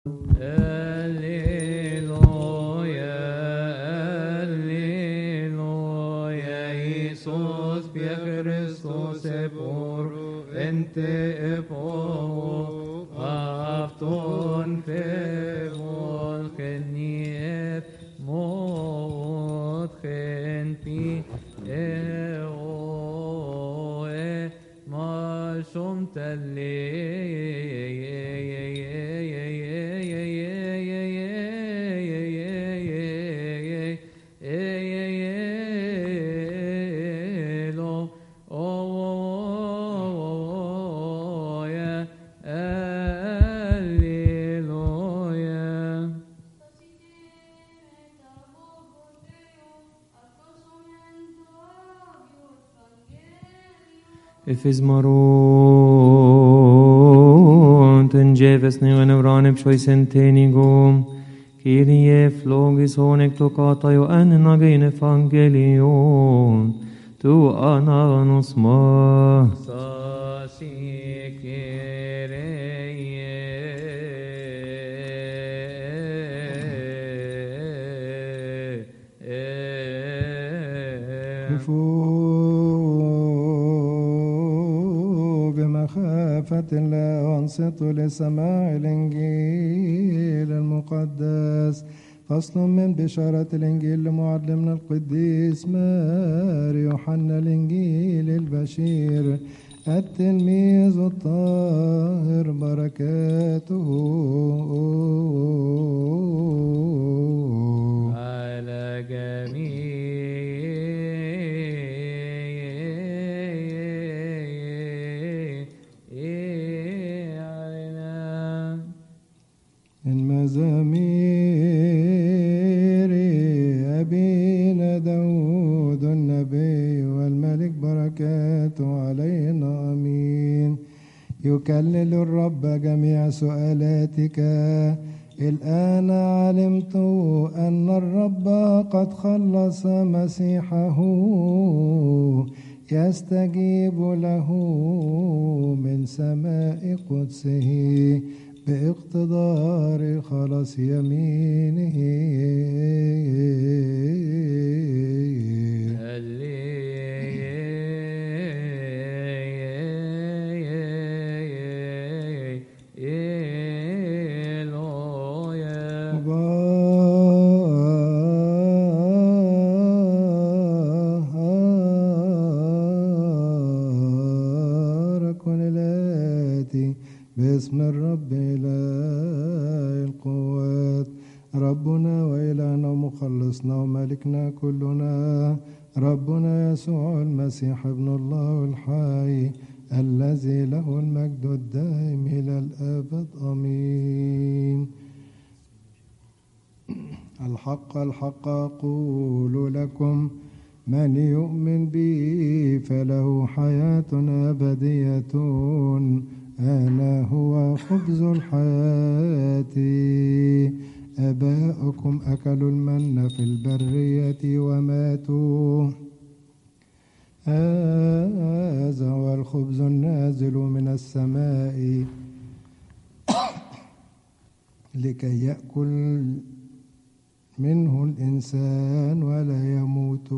Alleluia, Alleluia, Iisus, pie Christus epor, ente epor, afton fevol, geniet, mot, genpi, eoe, malsum telle Alleluia. Εφισμαρούν την τζέβες νεονευράνε ψοισεντένιγum, Kyrie flogison εκ το κάταιο εν αγήν Ευαγγελιον, του ανάγνωσμα. Sasi Kyrie. كفوا بمخافة الله وانصتوا لسماع الإنجيل المقدس فصل من بشارة الإنجيل لمعلمنا القديس مار يوحنا الإنجيل البشير التلميذ الطاهر بركاته على جميعنا المزامير أبينا داود النبي والملك بركاته علينا أمين يكلل الرب جميع سؤالاتك الآن علمت أن الرب قد خلص مسيحه يستجيب له من سماء قدسه باقتدار خلاص يمينه Alleluia. بارك الآتي باسم الرب إله القوات ربنا وإلهنا ومخلصنا وملكنا كلنا ربنا يسوع المسيح ابن الله الحي الذي له المجد الدائم إلى الأبد آمين الحق الحق أقول لكم من يؤمن بي فله حياة أبدية أنا هو خبز الحياة آباؤكم أكلوا المن في البرية وماتوا هذا هو الخبز النازل من السماء لكي يأكل منه الإنسان ولا يموت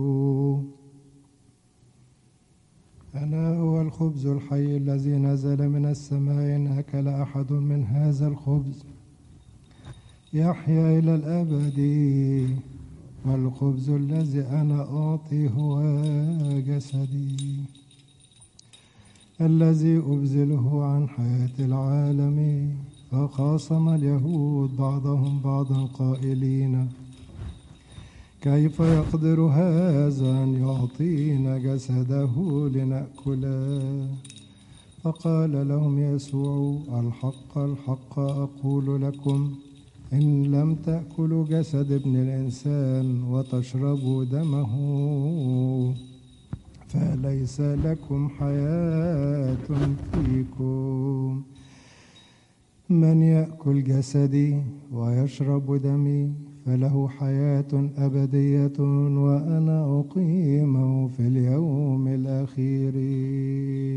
أنا هو الخبز الحي الذي نزل من السماء إن أكل أحد من هذا الخبز يحيا إلى الأبد والخبز الذي أنا أعطي هو جسدي الذي أبذله عن حياة العالم فخاصم اليهود بعضهم بعضا قائلين كيف يقدر هذا أن يعطينا جسده لنأكله فقال لهم يسوع الحق الحق أقول لكم إن لم تأكلوا جسد ابن الإنسان وتشربوا دمه فليس لكم حياة فيكم من يأكل جسدي ويشرب دمي فله حياة أبدية وأنا أقيمه في اليوم الأخير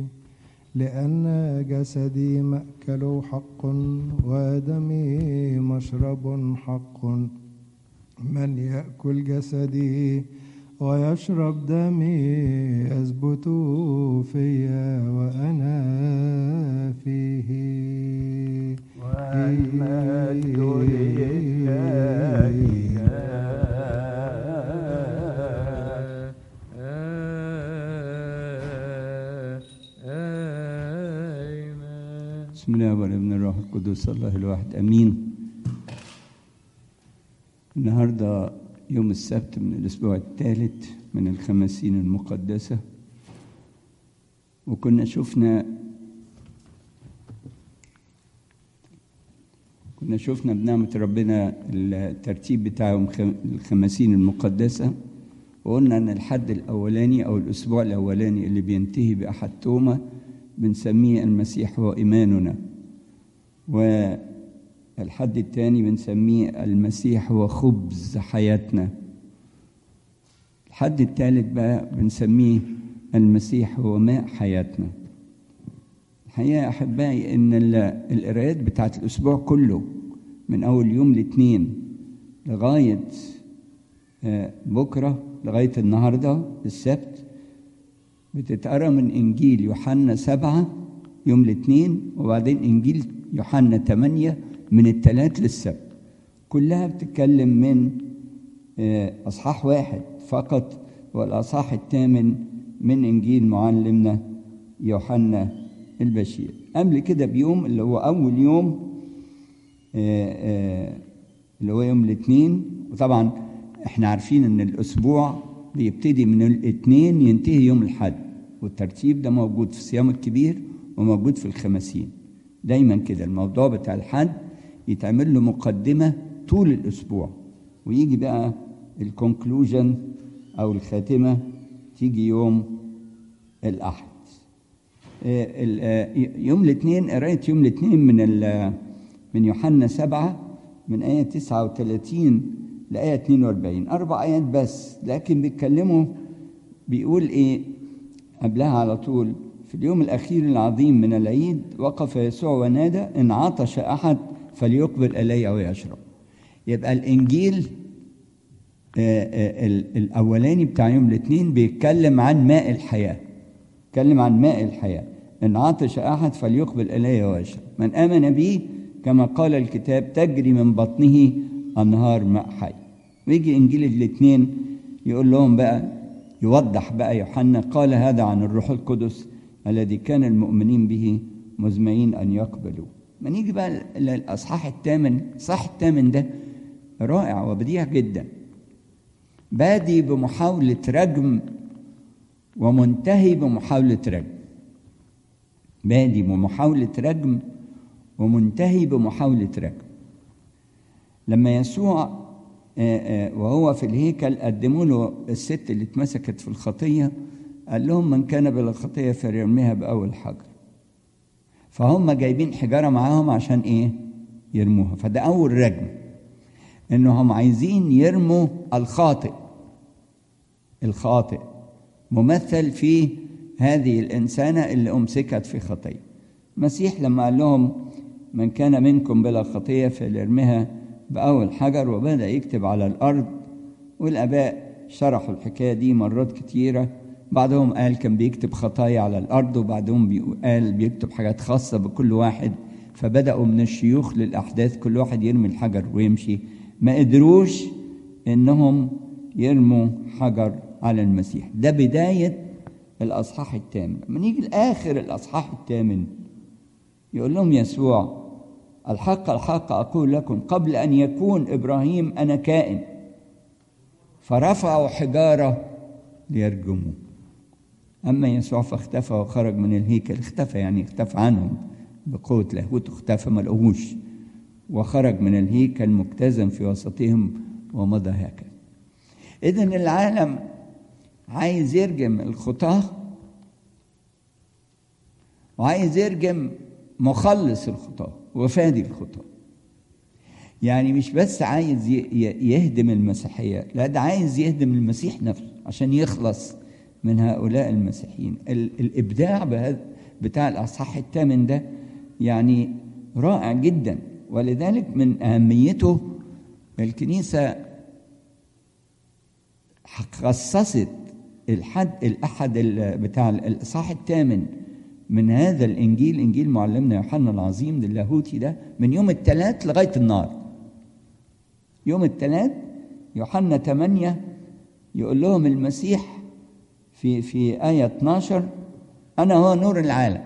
لأن جسدي مأكل حق ودمي مشرب حق من يأكل جسدي ويشرب دمي يثبت فيا وأنا فيه والمجد لله آمين بسم الله والابن الروح القدس الله الواحد امين النهارده يوم السبت من الاسبوع الثالث من الخمسين المقدسه وكنا شفنا كنا شفنا بنعمة ربنا الترتيب بتاعهم خم- الخمسين المقدسة وقلنا أن الحد الأولاني أو الأسبوع الأولاني اللي بينتهي بأحد تومة بنسميه المسيح هو إيماننا والحد الثاني بنسميه المسيح هو خبز حياتنا الحد الثالث بقى بنسميه المسيح هو ماء حياتنا الحقيقة يا أحبائي إن ال- القرايات بتاعت الأسبوع كله من أول يوم الاثنين لغاية آه، بكرة لغاية النهاردة السبت بتتقرا من إنجيل يوحنا سبعة يوم الاثنين وبعدين إنجيل يوحنا ثمانية من الثلاث للسبت كلها بتتكلم من آه، أصحاح واحد فقط والأصحاح الثامن من إنجيل معلمنا يوحنا البشير قبل كده بيوم اللي هو أول يوم آه، آه، اللي هو يوم الاثنين وطبعا احنا عارفين ان الاسبوع بيبتدي من الاثنين ينتهي يوم الاحد والترتيب ده موجود في الصيام الكبير وموجود في الخمسين دايما كده الموضوع بتاع الحد يتعمل له مقدمة طول الاسبوع ويجي بقى الكونكلوجن او الخاتمة تيجي يوم الاحد آه، ال- آه، يوم الاثنين قرايه يوم الاثنين من ال- من يوحنا سبعة من آية 39 لآية 42 أربع آيات بس لكن بيتكلموا بيقول إيه قبلها على طول في اليوم الأخير العظيم من العيد وقف يسوع ونادى إن عطش أحد فليقبل إلي ويشرب يبقى الإنجيل آه، آه، ال- الأولاني بتاع يوم الاثنين بيتكلم عن ماء الحياة بيتكلم عن ماء الحياة إن عطش أحد فليقبل إلي ويشرب من آمن بي كما قال الكتاب تجري من بطنه أنهار ماء حي ويجي إنجيل الاثنين يقول لهم بقى يوضح بقى يوحنا قال هذا عن الروح القدس الذي كان المؤمنين به مزمعين أن يقبلوا ما نيجي بقى للأصحاح الثامن الصح الثامن ده رائع وبديع جدا بادي بمحاولة رجم ومنتهي بمحاولة رجم بادي بمحاولة رجم ومنتهي بمحاولة رجم لما يسوع آه، آه، وهو في الهيكل قدموا له الست اللي اتمسكت في الخطية قال لهم من كان بلا خطية فليرميها بأول حجر فهم جايبين حجارة معاهم عشان إيه؟ يرموها فده أول رجم إنهم عايزين يرموا الخاطئ الخاطئ ممثل في هذه الإنسانة اللي أمسكت في خطية المسيح لما قال لهم من كان منكم بلا خطية فليرمها بأول حجر وبدأ يكتب على الأرض والآباء شرحوا الحكاية دي مرات كتيرة بعضهم قال كان بيكتب خطايا على الأرض وبعضهم بيقو- قال بيكتب حاجات خاصة بكل واحد فبدأوا من الشيوخ للأحداث كل واحد يرمي الحجر ويمشي ما قدروش إنهم يرموا حجر على المسيح ده بداية الأصحاح الثامن لما نيجي لآخر الأصحاح الثامن يقول لهم يسوع الحق الحق أقول لكم قبل أن يكون إبراهيم أنا كائن فرفعوا حجارة ليرجموه أما يسوع فاختفى وخرج من الهيكل اختفى يعني اختفى عنهم بقوة لاهوته اختفى ما لقوهوش وخرج من الهيكل مجتازا في وسطهم ومضى هكذا إذا العالم عايز يرجم الخطاة وعايز يرجم مخلص الخطاة وفادي الخطاة يعني مش بس عايز ي- ي- يهدم المسيحية لا ده عايز يهدم المسيح نفسه عشان يخلص من هؤلاء المسيحيين ال- الإبداع بهذا بتاع الأصحاح الثامن ده يعني رائع جدا ولذلك من أهميته الكنيسة خصصت الحد الأحد ال- بتاع الإصحاح الثامن من هذا الإنجيل إنجيل معلمنا يوحنا العظيم اللاهوتي ده من يوم الثلاث لغاية النهار يوم الثلاث يوحنا 8 يقول لهم المسيح في في آية 12 أنا هو نور العالم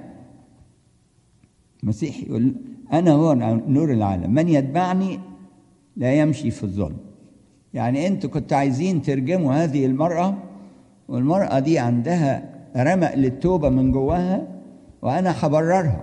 المسيح يقول أنا هو نور العالم من يتبعني لا يمشي في الظلم يعني أنتوا كنتوا عايزين ترجموا هذه المرأة والمرأة دي عندها رمق للتوبة من جواها وأنا هبررها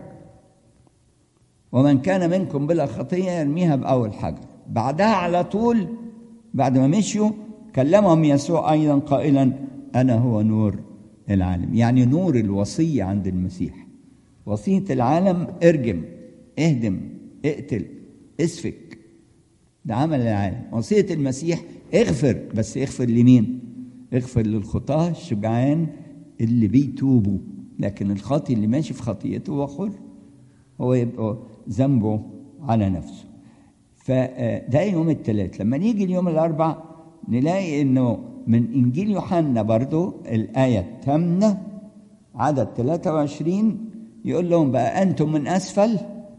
ومن كان منكم بلا خطية يرميها بأول حجر بعدها على طول بعد ما مشيوا كلمهم يسوع أيضا قائلا أنا هو نور العالم يعني نور الوصية عند المسيح وصية العالم ارجم اهدم اقتل اسفك ده عمل العالم وصية المسيح اغفر بس اغفر لمين اغفر للخطاة الشجعان اللي بيتوبوا لكن الخاطي اللي ماشي في خطيته هو حر هو يبقى ذنبه على نفسه فده يوم الثلاث لما نيجي اليوم الاربع نلاقي انه من انجيل يوحنا برضو الايه الثامنه عدد 23 يقول لهم بقى انتم من اسفل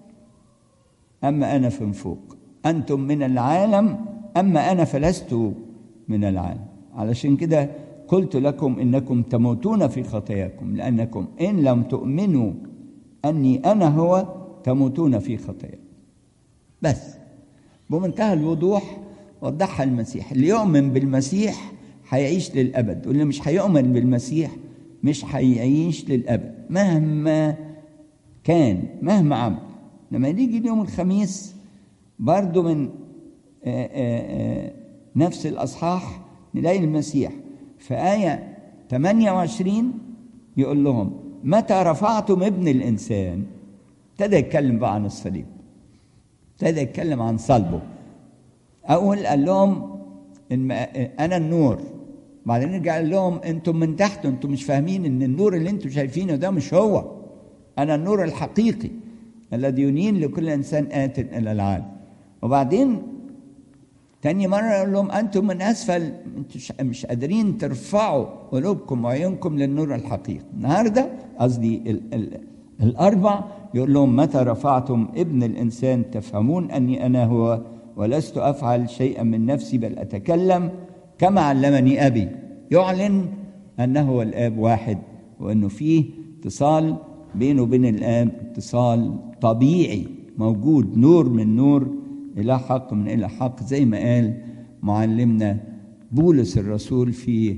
اما انا من فوق انتم من العالم اما انا فلست من العالم علشان كده قلت لكم انكم تموتون في خطاياكم لانكم ان لم تؤمنوا اني انا هو تموتون في خطاياكم بس بمنتهى الوضوح وضحها المسيح اللي يؤمن بالمسيح هيعيش للابد واللي مش هيؤمن بالمسيح مش هيعيش للابد مهما كان مهما عمل لما نيجي اليوم الخميس برضو من آآ آآ نفس الاصحاح نلاقي المسيح في آية 28 يقول لهم متى رفعتم ابن الإنسان ابتدى يتكلم بقى عن الصليب ابتدى يتكلم عن صلبه أول قال لهم إن أنا النور بعدين رجع قال لهم أنتم من تحت أنتم مش فاهمين إن النور اللي أنتم شايفينه ده مش هو أنا النور الحقيقي الذي ينين لكل إنسان آت إلى العالم وبعدين تاني مرة يقول لهم أنتم من أسفل انتم مش قادرين ترفعوا قلوبكم وعيونكم للنور الحقيقي النهاردة قصدي ال ال الأربع يقول لهم متى رفعتم ابن الإنسان تفهمون أني أنا هو ولست أفعل شيئا من نفسي بل أتكلم كما علمني أبي يعلن أنه هو الآب واحد وأنه فيه اتصال بينه وبين الآب اتصال طبيعي موجود نور من نور إلى حق من إلى حق زي ما قال معلمنا بولس الرسول في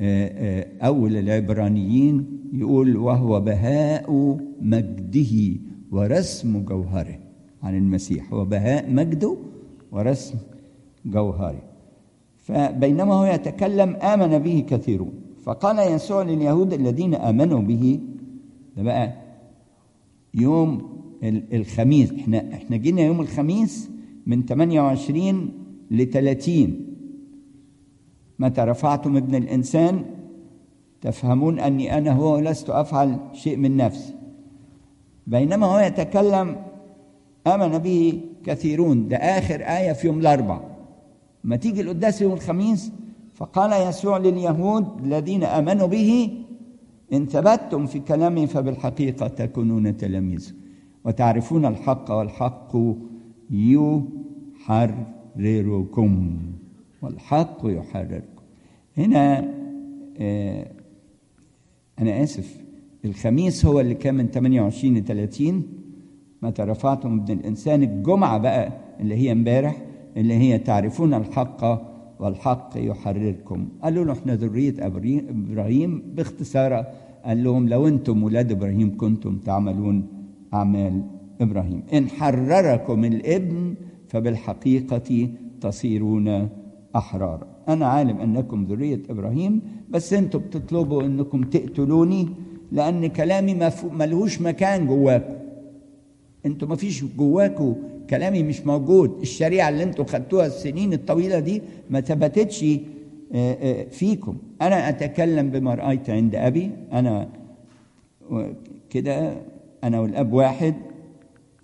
أول العبرانيين يقول وهو بهاء مجده ورسم جوهره عن المسيح هو بهاء مجده ورسم جوهره فبينما هو يتكلم آمن به كثيرون فقال يسوع لليهود الذين آمنوا به ده بقى يوم الخميس احنا احنا جينا يوم الخميس من 28 ل 30 متى رفعتم ابن الانسان تفهمون اني انا هو لست افعل شيء من نفسي بينما هو يتكلم امن به كثيرون ده اخر ايه في يوم الاربع ما تيجي القداس يوم الخميس فقال يسوع لليهود الذين امنوا به ان ثبتتم في كلامي فبالحقيقه تكونون تلاميذ وتعرفون الحق والحق يحرركم والحق يحرركم هنا آه أنا آسف الخميس هو اللي كان من 28 ل 30 متى رفعتم ابن الإنسان الجمعة بقى اللي هي امبارح اللي هي تعرفون الحق والحق يحرركم قالوا له احنا ذرية إبراهيم باختصار قال لهم لو أنتم ولاد إبراهيم كنتم تعملون أعمال إبراهيم إن حرركم الابن فبالحقيقة تصيرون أحرارا أنا عالم أنكم ذرية إبراهيم بس أنتم بتطلبوا أنكم تقتلوني لأن كلامي ملهوش مكان جواكم أنتم ما فيش جواكم كلامي مش موجود الشريعة اللي أنتم خدتوها السنين الطويلة دي ما ثبتتش فيكم أنا أتكلم بما رأيت عند أبي أنا كده أنا والأب واحد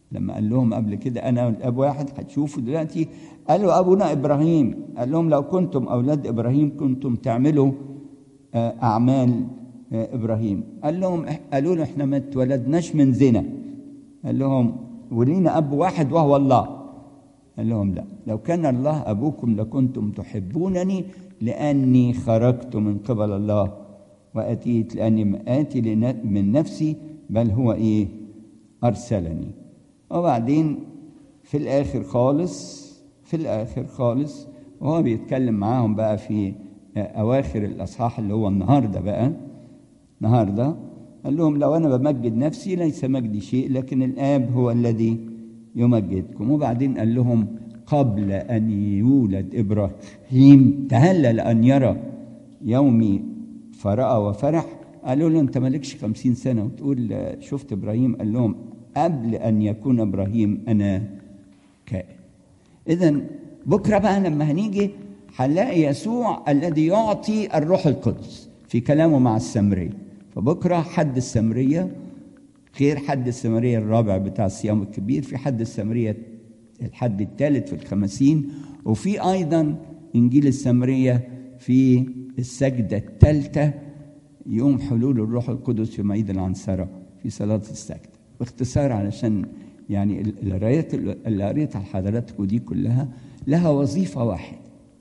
لما قال لهم قبل كده انا والاب واحد هتشوفوا دلوقتي قالوا ابونا ابراهيم قال لهم لو كنتم اولاد ابراهيم كنتم تعملوا آه، اعمال آه، ابراهيم قال لهم قالوا له احنا ما اتولدناش من زنا قال لهم ولينا اب واحد وهو الله قال لهم لا لو كان الله ابوكم لكنتم تحبونني لاني خرجت من قبل الله واتيت لاني ما اتي لن- من نفسي بل هو ايه ارسلني وبعدين في الاخر خالص في الاخر خالص وهو بيتكلم معاهم بقى في اواخر الاصحاح اللي هو النهارده بقى النهارده قال لهم لو انا بمجد نفسي ليس مجدي شيء لكن الاب هو الذي يمجدكم وبعدين قال لهم قبل ان يولد ابراهيم تهلل ان يرى يومي فراى وفرح قالوا له انت مالكش خمسين سنه وتقول آه، شفت ابراهيم قال لهم قبل ان يكون ابراهيم انا كائن اذا بكره بقى لما هنيجي هنلاقي يسوع الذي يعطي الروح القدس في كلامه مع السامريه فبكره حد السامريه غير حد السامريه الرابع بتاع الصيام الكبير في حد السامريه الحد الثالث في الخمسين وفي ايضا انجيل السامريه في السجده الثالثه يوم حلول الروح القدس في معيد العنصره في صلاه السجده باختصار علشان يعني ال- القرايات اللي قريتها لحضراتكم دي كلها لها وظيفه واحده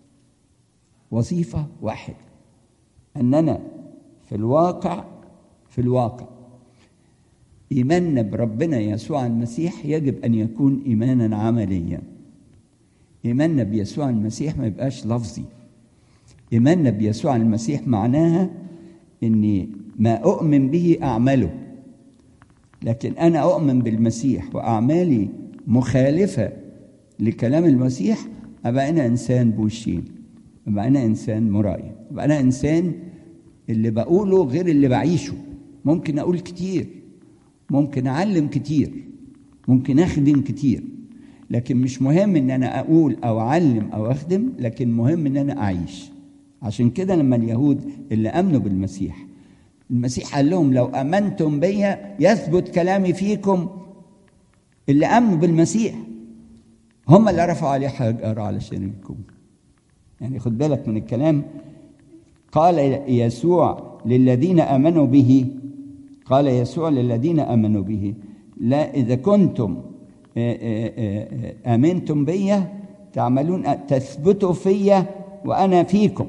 وظيفه واحده اننا في الواقع في الواقع ايماننا بربنا يسوع المسيح يجب ان يكون ايمانا عمليا ايماننا بيسوع المسيح ما يبقاش لفظي ايماننا بيسوع المسيح معناها اني ما اؤمن به اعمله لكن انا اؤمن بالمسيح واعمالي مخالفه لكلام المسيح ابقى انا انسان بوشين ابقى انا انسان مرائي ابقى انا انسان اللي بقوله غير اللي بعيشه ممكن اقول كتير ممكن اعلم كتير ممكن اخدم كتير لكن مش مهم ان انا اقول او اعلم او اخدم لكن مهم ان انا اعيش عشان كده لما اليهود اللي امنوا بالمسيح المسيح قال لهم لو امنتم بيا يثبت كلامي فيكم اللي امنوا بالمسيح هم اللي رفعوا عليه حجر علشان يكون يعني خد بالك من الكلام قال يسوع للذين امنوا به قال يسوع للذين امنوا به لا اذا كنتم آه، آه، آه، امنتم بيا تعملون تثبتوا فيا وانا فيكم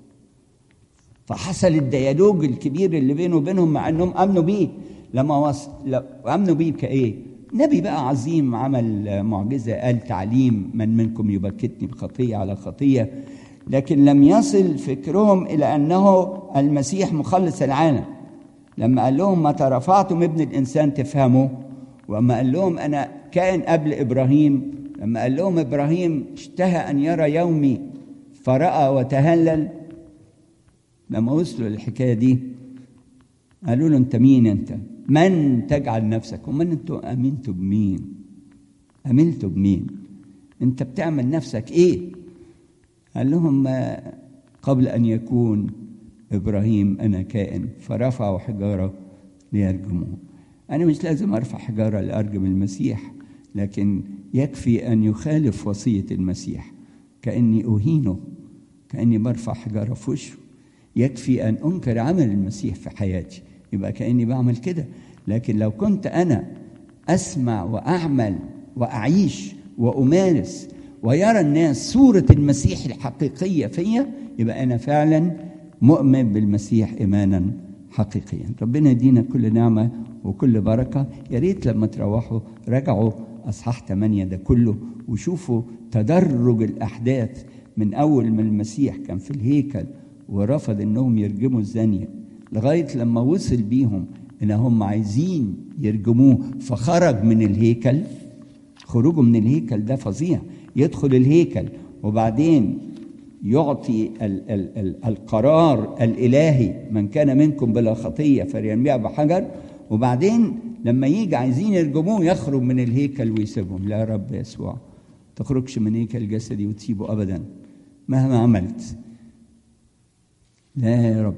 فحصل الديالوج الكبير اللي بينه وبينهم مع انهم امنوا بيه لما وص... ل... امنوا بيه كايه؟ نبي بقى عظيم عمل معجزه قال تعليم من منكم يبكتني بخطيه على خطيه لكن لم يصل فكرهم الى انه المسيح مخلص العالم لما قال لهم متى رفعتم ابن الانسان تفهموا وما قال لهم انا كائن قبل ابراهيم لما قال لهم ابراهيم اشتهى ان يرى يومي فراى وتهلل لما وصلوا للحكايه دي قالوا له انت مين انت من تجعل نفسك ومن انتوا امنتوا بمين امنتوا بمين انت بتعمل نفسك ايه قال لهم ما قبل ان يكون ابراهيم انا كائن فرفعوا حجاره ليرجموه انا مش لازم ارفع حجاره لارجم المسيح لكن يكفي ان يخالف وصيه المسيح كاني اهينه كاني برفع حجاره في وشه يكفي ان انكر عمل المسيح في حياتي يبقى كاني بعمل كده لكن لو كنت انا اسمع واعمل واعيش وامارس ويرى الناس صوره المسيح الحقيقيه فيا يبقى انا فعلا مؤمن بالمسيح ايمانا حقيقيا ربنا يدينا كل نعمه وكل بركه يا ريت لما تروحوا راجعوا اصحاح 8 ده كله وشوفوا تدرج الاحداث من اول ما المسيح كان في الهيكل ورفض انهم يرجموا الزانيه لغايه لما وصل بيهم ان هم عايزين يرجموه فخرج من الهيكل خروجه من الهيكل ده فظيع يدخل الهيكل وبعدين يعطي ال ال ال القرار الالهي من كان منكم بلا خطيه فليرميها بحجر وبعدين لما يجي عايزين يرجموه يخرج من الهيكل ويسيبهم لا يا رب يسوع تخرجش من هيكل جسدي وتسيبه ابدا مهما عملت لا يا رب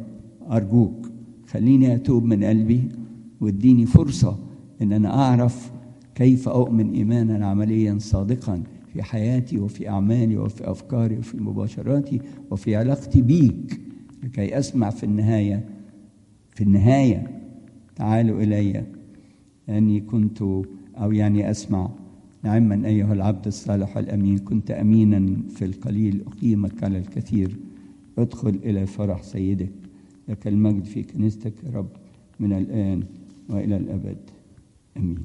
أرجوك خليني أتوب من قلبي واديني فرصة إن أنا أعرف كيف أؤمن إيمانا عمليا صادقا في حياتي وفي أعمالي وفي أفكاري وفي مباشراتي وفي علاقتي بيك لكي أسمع في النهاية في النهاية تعالوا إلي أني كنت أو يعني أسمع نعما أيها العبد الصالح الأمين كنت أمينا في القليل أقيمك على الكثير ادخل إلى فرح سيدك لك المجد في كنيستك يا رب من الآن وإلى الأبد آمين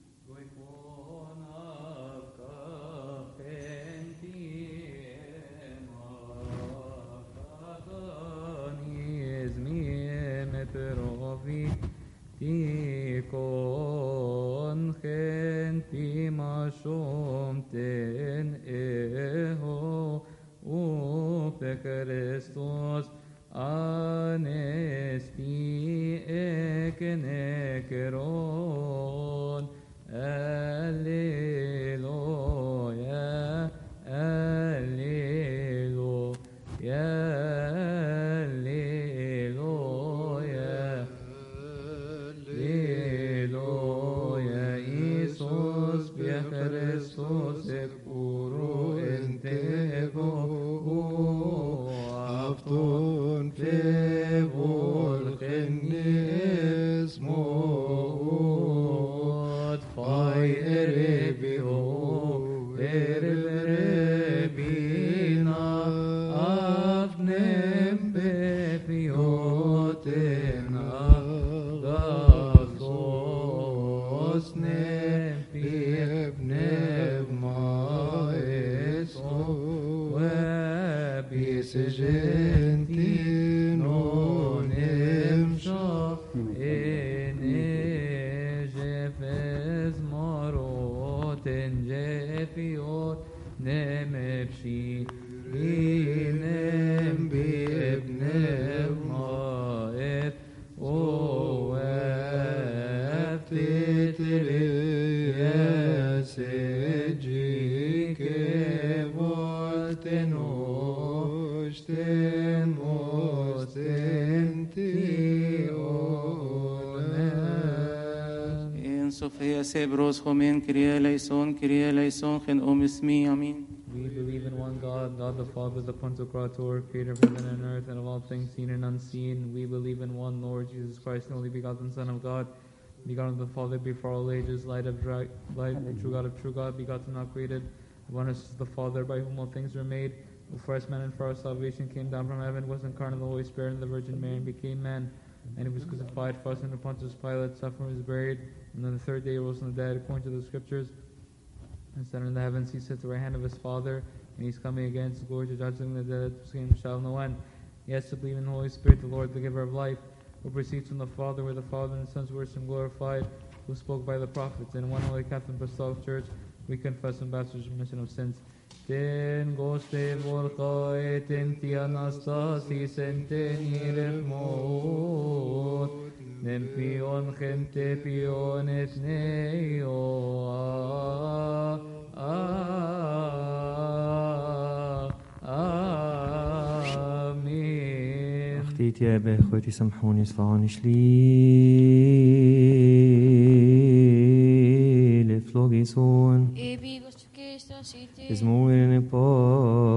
Tikon genti mashom ten eho upe Christos anesti ekenekeron Alleluia Alleluia Alleluia Alleluia Iisus via Christus et puro en Tebo Αυτόν Evolgenismod Fai erebio Erebina Afnem Pepioten Agazos Nem Pnevma Eso Webis Gentinon Emsha En Ejefes Marot En Jefiot Nem Epshi Inem Bibnev Maet O Eftitri Yeseji Kevolten Osten Osten En Sofia Sebros Homen Kyrie eleison, Kyrie eleison, Chen Omis Mi, Amen. We believe in one God, God the Father, the Pantocrator, creator of heaven and earth, and of all things seen and unseen. We believe in one Lord Jesus Christ, the only begotten Son of God, begotten of the Father before all ages, light of dry, light, true God of true God, begotten, not created. One is the Father, by whom all things were made, who for us man and for our salvation came down from heaven, was incarnate of the Holy Spirit and the Virgin Mary, and became man. And he was crucified for us under Pontius Pilate, suffered, and was buried, and on the third day he rose from the dead, according to the Scriptures and set in the heavens, he sits at the right hand of his Father, and he's coming again to glory to judge the living and the dead, whose kingdom shall have no end. Yes, to believe in the Holy Spirit, the Lord, the giver of life, who proceeds from the Father, where the Father and the Son's worshiped and glorified, who spoke by the prophets, in one holy Catholic Apostolic Church, we confess and baptize remission of sins. Ten goste volca et en ti anastasis en tenire mot, nem pion gente pion et neo a a amen. أختيت يا أبا إخوتي سامحوني اصفعوني شليل فلوغيسون Evigos que estás y te اسمو إن